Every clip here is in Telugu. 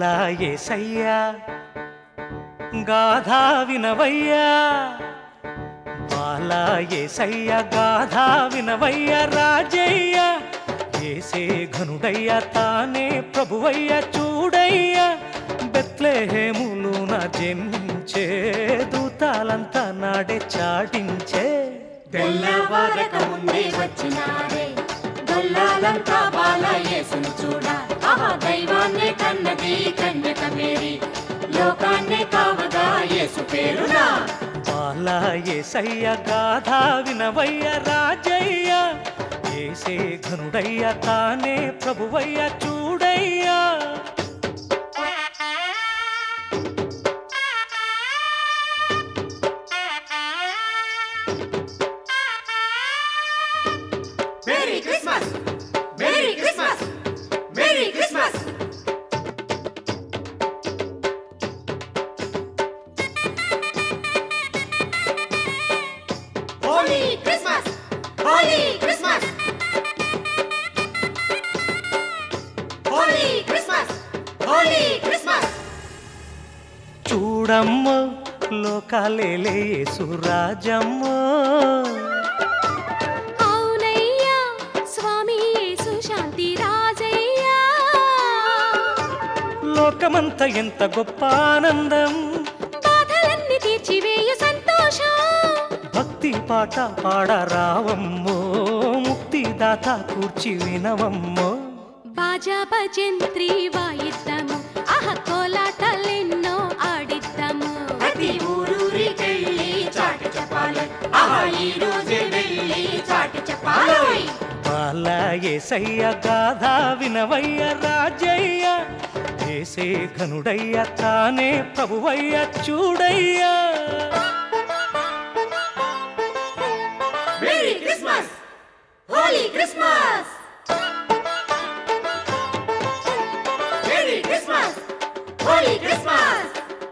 బాలా ఏసయ్యా గాథా వినవయ్యా బాలా ఏసయ్య గాథా వినవయ్య రాజయ్య ఏసే ఘనుడయ్య తానే ప్రభువయ్య చూడయ్య బెత్లెహేములున జన్మించే దూతాలంతా నాడే చాటించే తెల్లవారక ముందే వచ్చినారే గొల్లాలంతా బాల యేసును చూడ ఆహా దైవాన్నే కన్నది కన్యక మేరీ లోకాన్నే కావగా యేసు పేరునా బాలా ఏసయ్య గాథా వినవయ్య రాజయ్య ఏసే ఘనుడయ్య తానే ప్రభువయ్య చూడయ్యా merry christmas merry christmas merry christmas holy christmas holy christmas holy christmas holy christmas చూడమ్మ లోకాలేలే యేసురాజమ్మ అవునయ్యా స్వామి యేసు శాంతి రాజయ్యా లోకమంత ఎంత గొప్ప ఆనందం బాధలన్నీ తీర్చివేయు సంతోషం భక్తి పాట పాడరావమ్మో ముక్తిదాత కూర్చి వినవమ్మో బాజా భజంత్రి వాయిద్దాము ఆహ కోలాటలెన్నో ఆడిద్దాము ప్రతి ఊరూరికెళ్ళి చాటి చెప్పాలి ఆహా ఈ రోజే వెళ్ళి చాటి చెప్పాలి బాల ఏసయ్య గాథా వినవయ్య రాజయ్య ఏసే ఘనుడయ్య తానే ప్రభువయ్య చూడయ్యా merry christmas holy christmas merry christmas holy christmas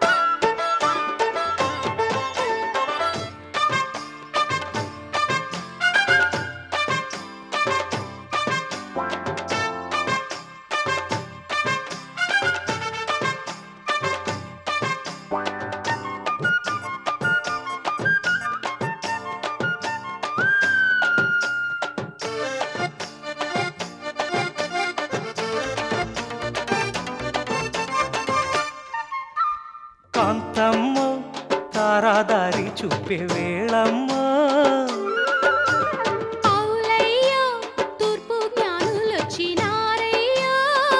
కాంతమ్మ తారాదారి చూపే వేళమ్మ అవులయ్యో తూర్పు జ్ఞానులొచ్చినారయ్యో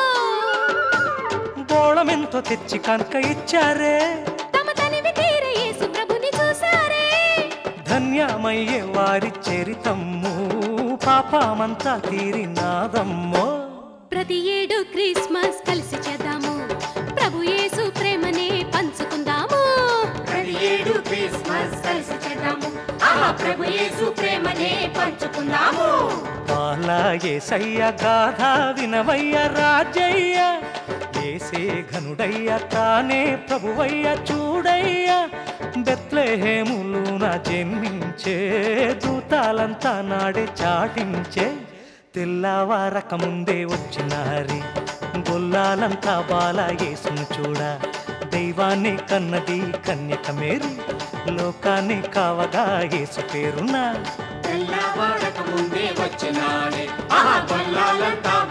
బోళమెంతో తెచ్చి కనుక ఇచ్చారే తమ తనివి తీర యేసు ప్రభుని చూసారే ధన్యమయ్యే వారి చరితమ్ము పాపమంతా తీరినాదమ్మో ప్రతి ఏడు క్రిస్మస్ కలిసి చేద్దాము ప్రభు యేసు ప్రేమనే పంచుకుందాము ప్రతి ఏడు క్రిస్మస్ కలిసి చేద్దాము ఆహా ప్రభు యేసు ప్రేమనే పంచుకుందాము బాల ఏసయ్య గాథ వినవయ్య రాజయ్య ఏసే ఘనుడయ్య తానే ప్రభువయ్య చూడయ్య బెత్లెహేములున జన్మించే దూతాలంతా నాడే చాటించే తెల్లవారక ముందే వచ్చినారి గొల్లాలంతా బాల యేసును చూడ దైవాన్ని కన్నది కన్యక మేరీ లోకాన్ని కావగా యేసు పేరున్నా తెల్లవారక ముందే వచ్చినాడే ఆహా గొల్లాలంతా